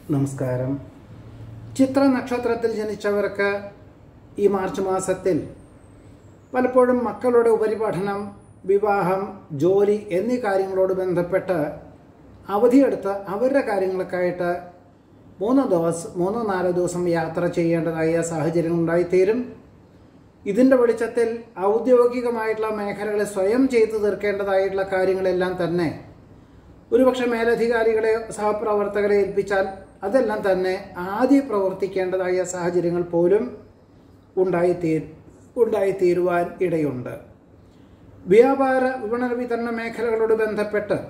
നമസ്കാരം ചിത്ര നക്ഷത്രത്തിൽ ജനിച്ചവർക്ക് ഈ മാർച്ച് മാസത്തിൽ പലപ്പോഴും മക്കളുടെ ഉപരിപഠനം വിവാഹം ജോലി എന്നീ കാര്യങ്ങളോട് ബന്ധപ്പെട്ട് അവധിയെടുത്ത് അവരുടെ കാര്യങ്ങൾക്കായിട്ട് മൂന്ന് ദിവസം മൂന്നോ നാലോ ദിവസം യാത്ര ചെയ്യേണ്ടതായ സാഹചര്യം ഉണ്ടായിത്തീരും ഇതിൻ്റെ വെളിച്ചത്തിൽ ഔദ്യോഗികമായിട്ടുള്ള മേഖലകളെ സ്വയം ചെയ്തു തീർക്കേണ്ടതായിട്ടുള്ള കാര്യങ്ങളെല്ലാം തന്നെ ഒരുപക്ഷെ മേലധികാരികളെ സഹപ്രവർത്തകരെ ഏൽപ്പിച്ചാൽ അതെല്ലാം തന്നെ ആദ്യം പ്രവർത്തിക്കേണ്ടതായ സാഹചര്യങ്ങൾ പോലും ഉണ്ടായിത്തീ ഉണ്ടായിത്തീരുവാൻ ഇടയുണ്ട് വ്യാപാര വിപണന വിതരണ മേഖലകളോട് ബന്ധപ്പെട്ട്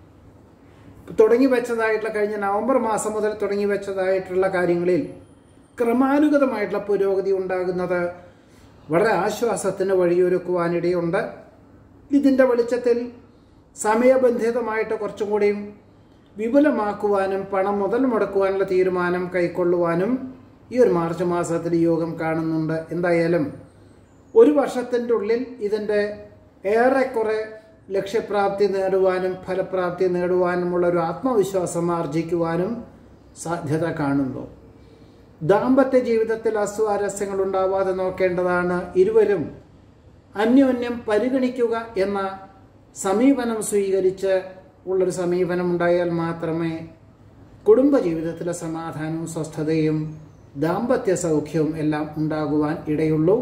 തുടങ്ങി വെച്ചതായിട്ടുള്ള കഴിഞ്ഞ നവംബർ മാസം മുതൽ തുടങ്ങി വെച്ചതായിട്ടുള്ള കാര്യങ്ങളിൽ ക്രമാനുഗതമായിട്ടുള്ള പുരോഗതി ഉണ്ടാകുന്നത് വളരെ ആശ്വാസത്തിന് വഴിയൊരുക്കുവാനിടയുണ്ട് ഇതിൻ്റെ വെളിച്ചത്തിൽ സമയബന്ധിതമായിട്ട് കുറച്ചും കൂടിയും വിപുലമാക്കുവാനും പണം മുതൽ മുടക്കുവാനുള്ള തീരുമാനം കൈക്കൊള്ളുവാനും ഈ ഒരു മാർച്ച് മാസത്തിൽ യോഗം കാണുന്നുണ്ട് എന്തായാലും ഒരു വർഷത്തിൻ്റെ ഉള്ളിൽ ഇതിൻ്റെ ഏറെക്കുറെ ലക്ഷ്യപ്രാപ്തി നേടുവാനും ഫലപ്രാപ്തി നേടുവാനുമുള്ള ഒരു ആത്മവിശ്വാസം ആർജിക്കുവാനും സാധ്യത കാണുന്നു ദാമ്പത്യ ജീവിതത്തിൽ അസ്വാരസ്യങ്ങൾ ഉണ്ടാവാതെ നോക്കേണ്ടതാണ് ഇരുവരും അന്യോന്യം പരിഗണിക്കുക എന്ന സമീപനം സ്വീകരിച്ച് ഉള്ളൊരു സമീപനം ഉണ്ടായാൽ മാത്രമേ കുടുംബജീവിതത്തിലെ സമാധാനവും സ്വസ്ഥതയും ദാമ്പത്യ സൗഖ്യവും എല്ലാം ഉണ്ടാകുവാൻ ഇടയുള്ളൂ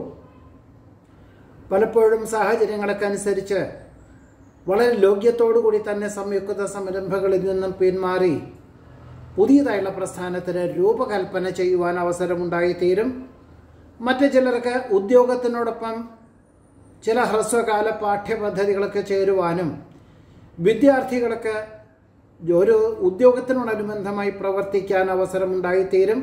പലപ്പോഴും സാഹചര്യങ്ങളൊക്കെ അനുസരിച്ച് വളരെ ലോക്യത്തോടു കൂടി തന്നെ സംയുക്ത സംരംഭങ്ങളിൽ നിന്നും പിന്മാറി പുതിയതായുള്ള പ്രസ്ഥാനത്തിന് രൂപകൽപ്പന ചെയ്യുവാൻ അവസരമുണ്ടായിത്തീരും മറ്റു ചിലർക്ക് ഉദ്യോഗത്തിനോടൊപ്പം ചില ഹ്രസ്വകാല പാഠ്യപദ്ധതികളൊക്കെ ചേരുവാനും വിദ്യാർത്ഥികൾക്ക് ഒരു ഉദ്യോഗത്തിനോടനുബന്ധമായി പ്രവർത്തിക്കാൻ അവസരമുണ്ടായിത്തീരും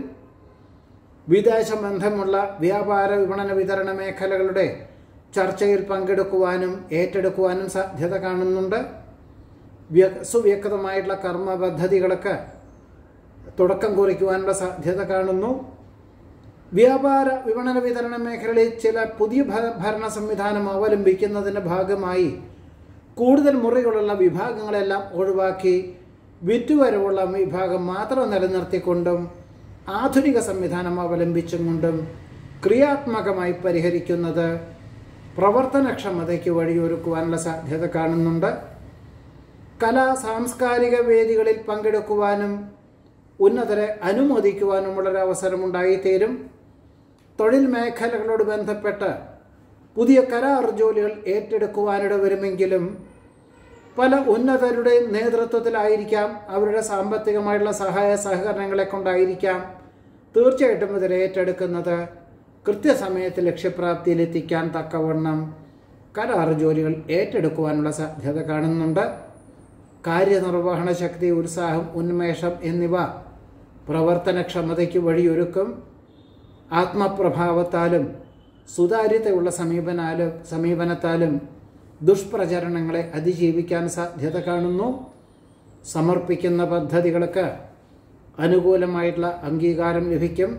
വിദേശ ബന്ധമുള്ള വ്യാപാര വിപണന വിതരണ മേഖലകളുടെ ചർച്ചയിൽ പങ്കെടുക്കുവാനും ഏറ്റെടുക്കുവാനും സാധ്യത കാണുന്നുണ്ട് വ്യ- സുവ്യക്തമായിട്ടുള്ള കർമ്മ പദ്ധതികൾക്ക് തുടക്കം കുറിക്കുവാനുള്ള സാധ്യത കാണുന്നു വ്യാപാര വിപണന വിതരണ മേഖലയിൽ ചില പുതിയ ഭ- ഭരണ സംവിധാനം അവലംബിക്കുന്നതിൻ്റെ ഭാഗമായി കൂടുതൽ മുറികളുള്ള വിഭാഗങ്ങളെല്ലാം ഒഴിവാക്കി വിറ്റുവരവുള്ള വിഭാഗം മാത്രം നിലനിർത്തിക്കൊണ്ടും ആധുനിക സംവിധാനം അവലംബിച്ചും കൊണ്ടും ക്രിയാത്മകമായി പരിഹരിക്കുന്നത് പ്രവർത്തനക്ഷമതയ്ക്ക് വഴിയൊരുക്കുവാനുള്ള സാധ്യത കാണുന്നുണ്ട് കലാ സാംസ്കാരിക വേദികളിൽ പങ്കെടുക്കുവാനും ഉന്നതരെ അനുമോദിക്കുവാനുമുള്ളൊരു അവസരമുണ്ടായിത്തീരും തൊഴിൽ മേഖലകളോട് ബന്ധപ്പെട്ട് പുതിയ കരാർ ജോലികൾ ഏറ്റെടുക്കുവാനിട വരുമെങ്കിലും പല ഉന്നതരുടെ നേതൃത്വത്തിലായിരിക്കാം അവരുടെ സാമ്പത്തികമായിട്ടുള്ള സഹായ സഹകരണങ്ങളെ കൊണ്ടായിരിക്കാം തീർച്ചയായിട്ടും ഇതിൽ ഏറ്റെടുക്കുന്നത് കൃത്യസമയത്ത് ലക്ഷ്യപ്രാപ്തിയിലെത്തിക്കാൻ തക്കവണ്ണം കരാർ ജോലികൾ ഏറ്റെടുക്കുവാനുള്ള സാധ്യത കാണുന്നുണ്ട് കാര്യനിർവഹണ ശക്തി ഉത്സാഹം ഉന്മേഷം എന്നിവ പ്രവർത്തനക്ഷമതയ്ക്ക് വഴിയൊരുക്കും ആത്മപ്രഭാവത്താലും സുതാര്യതയുള്ള സമീപനാലും സമീപനത്താലും ദുഷ്പ്രചരണങ്ങളെ അതിജീവിക്കാൻ സാധ്യത കാണുന്നു സമർപ്പിക്കുന്ന പദ്ധതികൾക്ക് അനുകൂലമായിട്ടുള്ള അംഗീകാരം ലഭിക്കും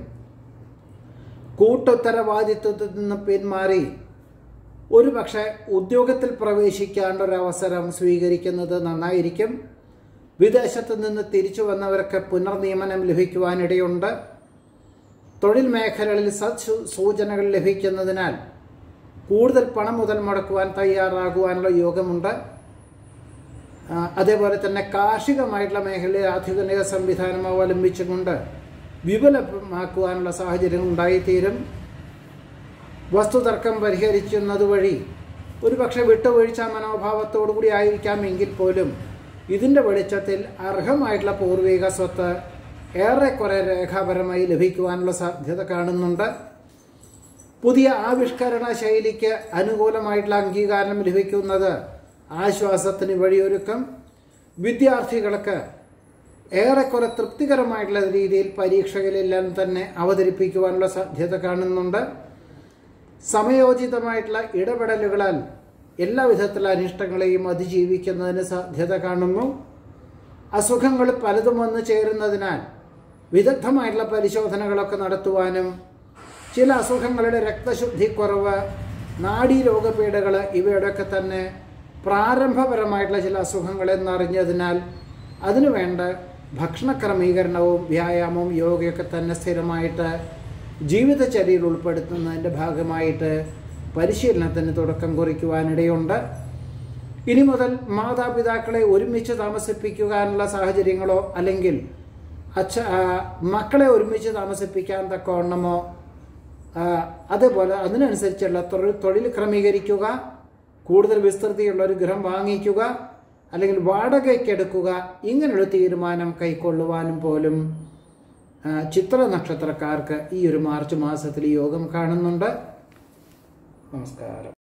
കൂട്ടുത്തരവാദിത്വത്തിൽ നിന്ന് പിന്മാറി ഒരു പക്ഷേ ഉദ്യോഗത്തിൽ പ്രവേശിക്കാനുള്ള ഒരു അവസരം സ്വീകരിക്കുന്നത് നന്നായിരിക്കും വിദേശത്ത് നിന്ന് തിരിച്ചു വന്നവർക്ക് പുനർനിയമനം ലഭിക്കുവാനിടയുണ്ട് തൊഴിൽ മേഖലകളിൽ സത് സൂചനകൾ ലഭിക്കുന്നതിനാൽ കൂടുതൽ പണം മുതൽ മുടക്കുവാൻ തയ്യാറാകുവാനുള്ള യോഗമുണ്ട് ആ, അതേപോലെ തന്നെ കാർഷികമായിട്ടുള്ള മേഖലയിൽ ആധുനിക സംവിധാനം അവലംബിച്ചുകൊണ്ട് വിപുലമാക്കുവാനുള്ള സാഹചര്യം ഉണ്ടായിത്തീരും വസ്തുതർക്കം പരിഹരിക്കുന്നത് വഴി ഒരുപക്ഷെ വിട്ടുവീഴ്ച മനോഭാവത്തോടു കൂടി ആയിരിക്കാം എങ്കിൽ പോലും ഇതിൻ്റെ വെളിച്ചത്തിൽ അർഹമായിട്ടുള്ള പൂർവിക സ്വത്ത് ഏറെക്കുറെ രേഖാപരമായി ലഭിക്കുവാനുള്ള സാധ്യത കാണുന്നുണ്ട് പുതിയ ആവിഷ്കരണ ശൈലിക്ക് അനുകൂലമായിട്ടുള്ള അംഗീകാരം ലഭിക്കുന്നത് ആശ്വാസത്തിന് വഴിയൊരുക്കും വിദ്യാർത്ഥികൾക്ക് ഏറെക്കുറെ തൃപ്തികരമായിട്ടുള്ള രീതിയിൽ പരീക്ഷകളിലെല്ലാം തന്നെ അവതരിപ്പിക്കുവാനുള്ള സാധ്യത കാണുന്നുണ്ട് സമയോചിതമായിട്ടുള്ള ഇടപെടലുകളാൽ എല്ലാ വിധത്തിലുള്ള അനിഷ്ടങ്ങളെയും അതിജീവിക്കുന്നതിന് സാധ്യത കാണുന്നു അസുഖങ്ങൾ പലതും വന്നു ചേരുന്നതിനാൽ വിദഗ്ധമായിട്ടുള്ള പരിശോധനകളൊക്കെ നടത്തുവാനും ചില അസുഖങ്ങളുടെ രക്തശുദ്ധിക്കുറവ് നാഡീരോഗപീഠകൾ ഇവയുടെയൊക്കെ തന്നെ പ്രാരംഭപരമായിട്ടുള്ള ചില അസുഖങ്ങളെന്നറിഞ്ഞതിനാൽ അതിനുവേണ്ട ഭക്ഷണ ക്രമീകരണവും വ്യായാമവും യോഗയൊക്കെ തന്നെ സ്ഥിരമായിട്ട് ജീവിതചര്യയിൽ ഉൾപ്പെടുത്തുന്നതിൻ്റെ ഭാഗമായിട്ട് പരിശീലനത്തിന് തുടക്കം കുറിക്കുവാനിടയുണ്ട് ഇനി മുതൽ മാതാപിതാക്കളെ ഒരുമിച്ച് താമസിപ്പിക്കുവാനുള്ള സാഹചര്യങ്ങളോ അല്ലെങ്കിൽ അച്ഛ ആ, മക്കളെ ഒരുമിച്ച് താമസിപ്പിക്കാൻ തക്കവണ്ണമോ ആ, അതുപോലെ അതിനനുസരിച്ചുള്ള തൊഴിൽ തൊഴിൽ ക്രമീകരിക്കുക കൂടുതൽ വിസ്തൃതിയുള്ള ഒരു ഗൃഹം വാങ്ങിക്കുക അല്ലെങ്കിൽ വാടകയ്ക്കെടുക്കുക ഇങ്ങനൊരു തീരുമാനം കൈക്കൊള്ളുവാനും പോലും ആ, ചിത്ര നക്ഷത്രക്കാർക്ക് ഈ ഒരു മാർച്ച് മാസത്തിൽ യോഗം കാണുന്നുണ്ട് നമസ്കാരം